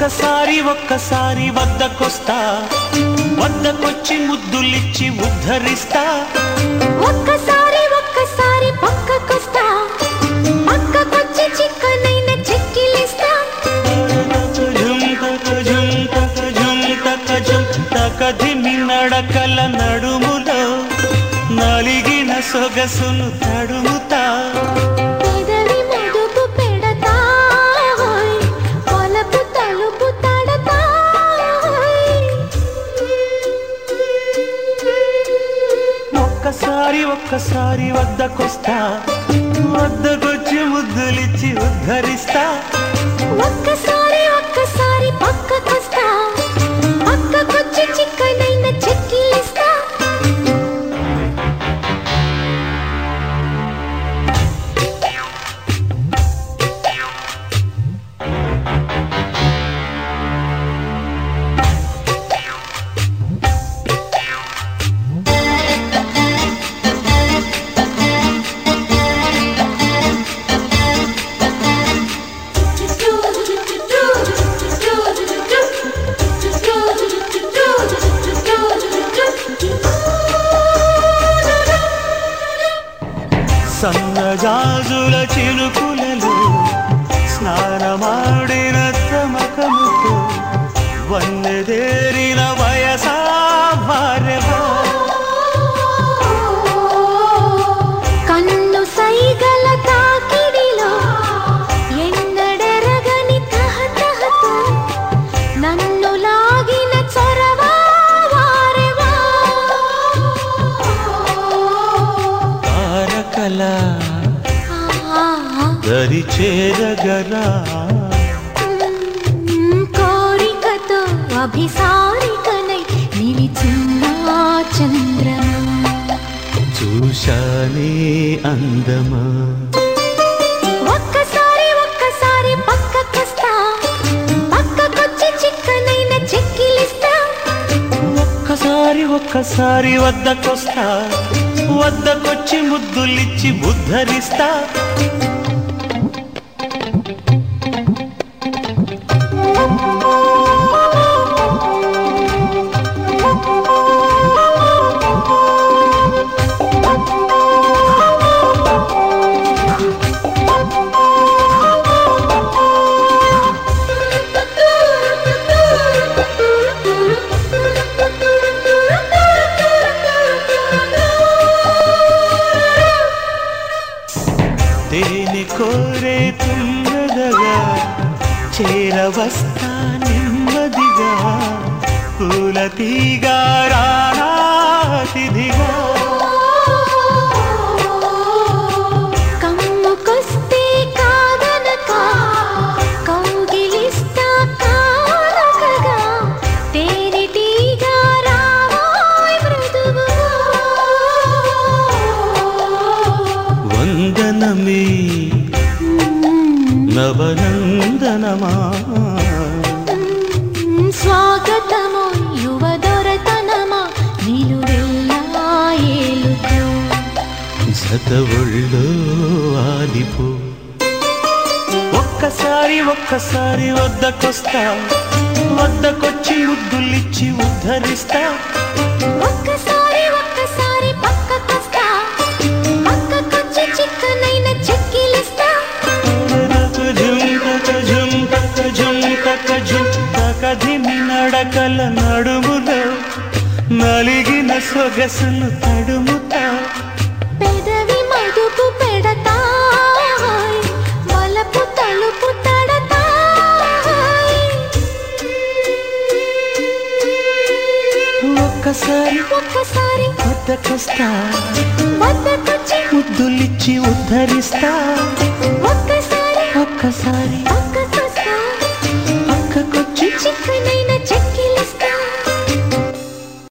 ఒక్కసారి ఒక్కసారి వద్దకొస్తా వద్దకొచ్చి ముద్దులిచ్చి ఉద్ధరిస్తా ఒక్కసారి ఒక్కసారి పక్కకొస్తా పక్కకొచ్చి చిక్కనైన చెక్కిలిస్తా జుమ్ తక జుమ్ తక జుమ్ తక జుమ్ తక ధిమి నడకల నడుములో నలిగిన సొగసును తడుముతా పెదవి మదుపు పెడతా హోయ్, వలపు తలుపు తడతా హోయ్. ఒక్కసారి ఒక్కసారి వద్దకొస్తా వద్దకొచ్చి ముద్దులిచ్చి ఉద్ధరిస్తా ఒక్కసారి ఒక్కసారి పక్కకొస్తా పక్కకొచ్చి చిక్కనైన చెక్కిలిస్తా సన్నజాజుల చినుకులలో స్నానమాడిన తమకముతో వన్నెదేరిన వయసా భార్యవా కన్ను సైగల తాకిడిలో ఎన్నడెరగని తహతహతో నన్ను లాగిన చొరవా వారెవా తారకల ఆ, దరి చేరగరా మ్, కోరికతో అభిసారికనై నిలిచిన చంద్రమా చూశానే అందమా ఒక్కసారి ఒక్కసారి పక్కకొస్తా పక్కకొచ్చి చిక్కనైన చెక్కిలిస్తా ఒక్కసారి ఒక్కసారి వద్దకొస్తా వద్దకొచ్చి ముద్దులిచ్చి ఉద్ధరిస్తా తేనె కోరే తుమ్మదగా చేరవస్తా నెమ్మదిగా పూల తీగా రానాతిథిగా కమ్ముకొస్తే కాదనక కౌగిలిస్తా కానకగా తేనెటీగా రావాయ్ మృదువుగా వందనమే నవనందనమా స్వాగతము యువ దొరతనమా నిలువెల్లా ఏలుకో జత ఒళ్ళో ఆలిపో ఒక్కసారి ఒక్కసారి వద్దకొస్తా వద్దకొచ్చి ముద్దులిచ్చి ఉద్ధరిస్తా ఒక్కసారి ఒక్కసారి పక్కకొస్తా పక్కకొచ్చి చిక్కనైన చెక్కిలిస్తా ధిమి నడకల నడుములో నలిగిన సొగసును తడుముతా పెదవి మదుపు పెడతా వలపు తలుపు తడతా ఒక్కసారి ఒక్కసారి వద్దకొస్తా వద్దకొచ్చి ముద్దులిచ్చి ఉద్ధరిస్తా ఒక్కసారి ఒక్కసారి పక్కకొస్తా పక్కకొచ్చి చిక్కనైన చెక్కిలిస్తా